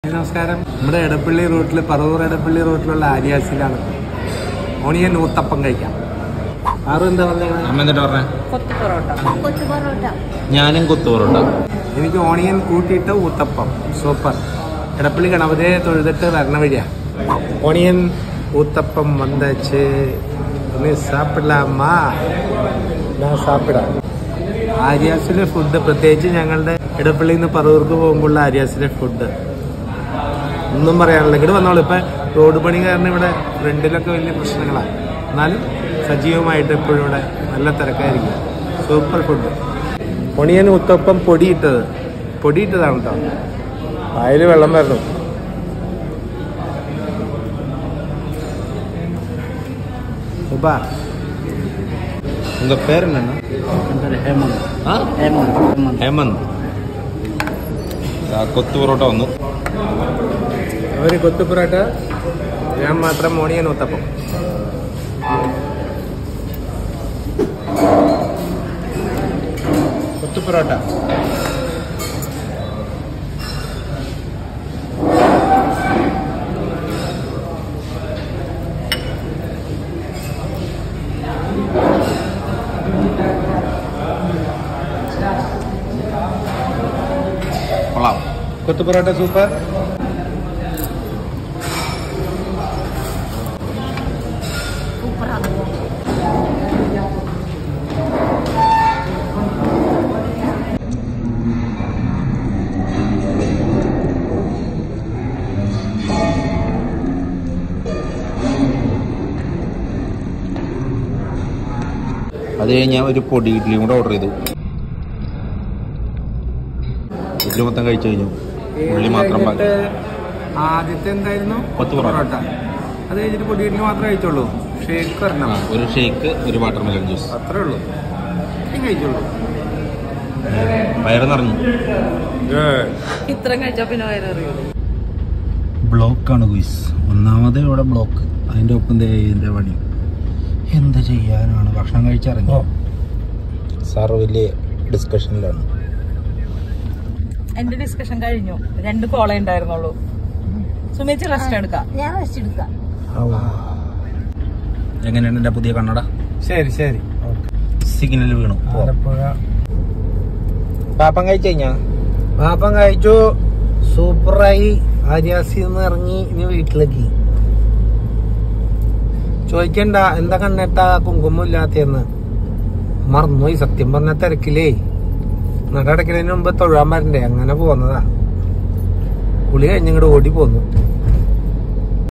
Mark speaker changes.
Speaker 1: നമസ്കാരം നമ്മുടെ എടപ്പള്ളി റൂട്ടിൽ പറവൂർ എടപ്പള്ളി റൂട്ടിലുള്ള ആര്യാസിലാണ് ഓണിയൻ ഊത്തപ്പം കഴിക്കാം ആറും എന്താ പറഞ്ഞത്
Speaker 2: അമ്മ എന്നിട്ട് പറഞ്ഞേ
Speaker 3: കൊത്തു പൊറോട്ട കൊച്ചു പൊറോട്ട
Speaker 2: ഞാനും കുത്തൂറുണ്ട്
Speaker 1: എനിക്ക് ഓണിയൻ കൂട്ടിയിട്ട് ഊത്തപ്പം സൂപ്പർ എടപ്പള്ളി ഗണപതിയെ തൊഴുതിട്ട് വരണ വഴിയാ ഓണിയൻ ഊത്തപ്പം വന്നച്ച് ഒന്ന് സാപ്പിടലാമാ ഞാൻ സാപ്പിടാം ആര്യാസിലെ ഫുഡ് പ്രത്യേകിച്ച് ഞങ്ങളുടെ ഇടപ്പള്ളിയിൽ നിന്ന് പറവൂർക്ക് പോകുമ്പോഴുള്ള ആര്യാസിലെ ഫുഡ് ഒന്നും പറയാനില്ല ഇങ്ങോട്ട് വന്നോളൂ ഇപ്പൊ റോഡ് പണി കാരണം ഇവിടെ ഫ്രണ്ടിലൊക്കെ വലിയ പ്രശ്നങ്ങളാണ് എന്നാലും സജീവമായിട്ട് എപ്പോഴും ഇവിടെ നല്ല തിരക്കായിരിക്കും സൂപ്പർ ഫുഡ് ഒണിയൻ ഉത്തപ്പം പൊടിയിട്ടത് പൊടിയിട്ടതാണ് കേട്ടോ വായിൽ വെള്ളം വരണം ഉപ്പാ
Speaker 2: ഉങ്ക പേര് എന്നാ ആ ഹേമന്ത് ആ, കൊത്തു പൊറോട്ട വന്നു
Speaker 1: ഒരു കൊത്തു പൊറോട്ട ഞാൻ മാത്രം ഓണിയൻ ഉത്തപ്പം കൊത്തു പൊറോട്ട
Speaker 2: കൊള്ളാം
Speaker 1: കൊത്തു പൊറോട്ട സൂപ്പർ
Speaker 3: സൂപ്പറാണ്
Speaker 2: അത് കഴിഞ്ഞ് ഞാൻ ഒരു പൊടി ഇഡ്ഡലിയും കൂടെ ഓർഡർ ചെയ്തു ഇഡ്ഡലി മൊത്തം കഴിച്ചു കഴിഞ്ഞു ഉള്ളി മാത്രം ബാക്കി.
Speaker 1: ആദ്യത്തെ എന്തായിരുന്നു
Speaker 2: കൊത്തു പൊറോട്ട.
Speaker 1: അത് കഴിഞ്ഞിട്ട് പൊടിയിട്ടിൽ മാത്രമേ കഴിച്ചുള്ളൂ ഷേക്ക് വരണം
Speaker 2: ആ, ഒരു ഷേക്ക് ഒരു വാട്ടർ മെലൺ ജ്യൂസ്
Speaker 1: അത്രേ ഉള്ളൂ ഇത്രയും കഴിച്ചുള്ളൂ
Speaker 2: വയറ് നിറഞ്ഞു
Speaker 3: ഇത്രയും കഴിച്ചാ പിന്നെ വയറിയൂ
Speaker 2: ബ്ലോക്കാണ് ഗുയിസ് ഒന്നാമത് ഇവിടെ ബ്ലോക്ക് അതിൻ്റെ ഒപ്പം ദേ ഇതിൻ്റെ പണി എന്ത് ചെയ്യാനാണ് ഭക്ഷണം കഴിച്ചിറങ്ങി സാറ് വലിയ ഡിസ്കഷനിലാണ്
Speaker 3: എന്റെ ഡിസ്കഷൻ കഴിഞ്ഞു രണ്ട് കോളേ ഉണ്ടായിരുന്നുള്ളൂ സുമേച്ച് റെസ്റ്റ് എടുക്കാം ഞാൻ റെസ്റ്റ് എടുക്കാം
Speaker 2: എങ്ങനെയാണ് എൻ്റെ പുതിയ കണ്ണട
Speaker 1: ശരി ശരി
Speaker 2: സിഗ്നൽ വീണു
Speaker 1: ആലപ്പുഴ
Speaker 2: പാപ്പം കഴിച്ചു കഴിഞ്ഞാ
Speaker 1: പാപ്പം കഴിച്ചു സൂപ്പറായി ആര്യാസിൽ നിന്ന് ഇറങ്ങി ഇനി വീട്ടിലേക്ക് ചോദിക്കണ്ട എന്താ കണ്ണെട്ട കുങ്കുമം ഇല്ലാത്തന്ന് മറന്നുപോയി സത്യം പറഞ്ഞ തിരക്കിലേ നടടക്കലിന് മുമ്പ് തൊഴാൻ വരണ്ടേ അങ്ങനെ പോന്നതാ കുളി കഴിഞ്ഞിങ്ങോട്ട് ഓടി പോന്നു